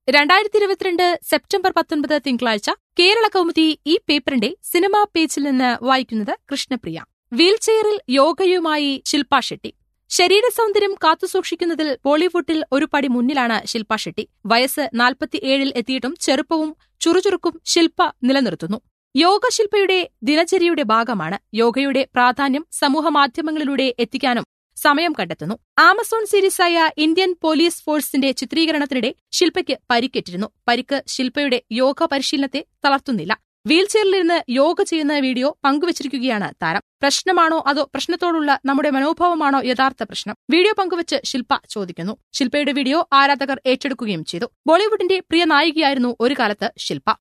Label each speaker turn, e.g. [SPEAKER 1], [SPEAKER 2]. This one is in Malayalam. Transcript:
[SPEAKER 1] രണ്ടായിരത്തി ഇരുപത്തിരണ്ട് സെപ്റ്റംബർ പത്തൊൻപത് തിങ്കളാഴ്ച കേരള കൗമുദി ഈ പേപ്പറിന്റെ സിനിമാ പേജിൽ നിന്ന് വായിക്കുന്നത് കൃഷ്ണപ്രിയ വീൽചെയറിൽ യോഗയുമായി ശില്പ ഷെട്ടി ശരീര സൗന്ദര്യം കാത്തുസൂക്ഷിക്കുന്നതിൽ ബോളിവുഡിൽ ഒരു പടി മുന്നിലാണ് ശില്പ ഷെട്ടി വയസ്സ് നാൽപ്പത്തിയേഴിൽ എത്തിയിട്ടും ചെറുപ്പവും ചുറുചുറുക്കും ശില്പ നിലനിർത്തുന്നു യോഗ ശില്പയുടെ ദിനചര്യയുടെ ഭാഗമാണ് യോഗയുടെ പ്രാധാന്യം സമൂഹമാധ്യമങ്ങളിലൂടെ എത്തിക്കാനും സമയം കണ്ടെത്തുന്നു ആമസോൺ സീരീസായ ഇന്ത്യൻ പോലീസ് ഫോഴ്സിന്റെ ചിത്രീകരണത്തിനിടെ ശില്പയ്ക്ക് പരിക്കേറ്റിരുന്നു പരിക്ക് ശില്പയുടെ യോഗ പരിശീലനത്തെ തളർത്തുന്നില്ല വീൽചെയറിലിരുന്ന് യോഗ ചെയ്യുന്ന വീഡിയോ പങ്കുവച്ചിരിക്കുകയാണ് താരം പ്രശ്നമാണോ അതോ പ്രശ്നത്തോടുള്ള നമ്മുടെ മനോഭാവമാണോ യഥാർത്ഥ പ്രശ്നം വീഡിയോ പങ്കുവച്ച് ശില്പ ചോദിക്കുന്നു ശില്പയുടെ വീഡിയോ ആരാധകർ ഏറ്റെടുക്കുകയും ചെയ്തു ബോളിവുഡിന്റെ പ്രിയ നായികയായിരുന്നു ഒരു കാലത്ത് ശില്പ